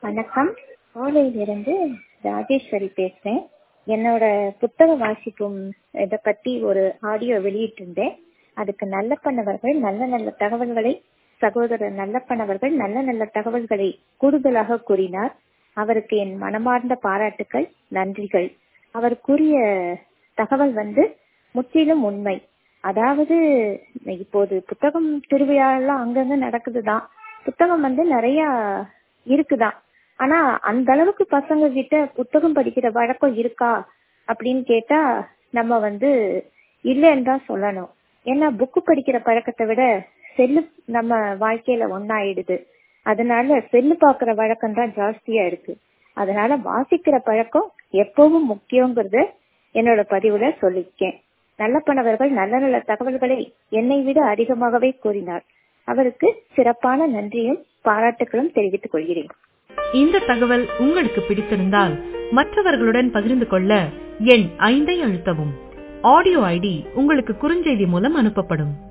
வணக்கம் கோவையிலிருந்து ராஜேஸ்வரி பேசுறேன் என்னோட புத்தக வாசிக்கும் இதை பத்தி ஒரு ஆடியோ வெளியிட்டிருந்தேன் அதுக்கு நல்லப்பண்ணவர்கள் நல்ல நல்ல தகவல்களை சகோதரர் நல்லப்பண்ணவர்கள் நல்ல நல்ல தகவல்களை கூடுதலாக கூறினார் அவருக்கு என் மனமார்ந்த பாராட்டுக்கள் நன்றிகள் அவர் கூறிய தகவல் வந்து முற்றிலும் உண்மை அதாவது இப்போது புத்தகம் திருவிழாலாம் அங்கங்க நடக்குதுதான் புத்தகம் வந்து நிறைய இருக்குதான் ஆனா அந்த அளவுக்கு பசங்க கிட்ட புத்தகம் படிக்கிற வழக்கம் இருக்கா அப்படின்னு கேட்டா நம்ம வந்து இல்லைன்னு தான் சொல்லணும் ஏன்னா புக்கு படிக்கிற பழக்கத்தை விட செல்லு நம்ம வாழ்க்கையில ஒன்னாயிடுது அதனால செல்லு பாக்குற வழக்கம் தான் ஜாஸ்தியா இருக்கு அதனால வாசிக்கிற பழக்கம் எப்பவும் முக்கியங்கிறத என்னோட பதிவுல சொல்லிருக்கேன் நல்லப்பனவர்கள் நல்ல நல்ல தகவல்களை என்னை விட அதிகமாகவே கூறினார் அவருக்கு சிறப்பான நன்றியும் பாராட்டுகளும் தெரிவித்துக் கொள்கிறேன் இந்த தகவல் உங்களுக்கு பிடித்திருந்தால் மற்றவர்களுடன் பகிர்ந்து கொள்ள எண் ஐந்தை அழுத்தவும் ஆடியோ ஐடி உங்களுக்கு குறுஞ்செய்தி மூலம் அனுப்பப்படும்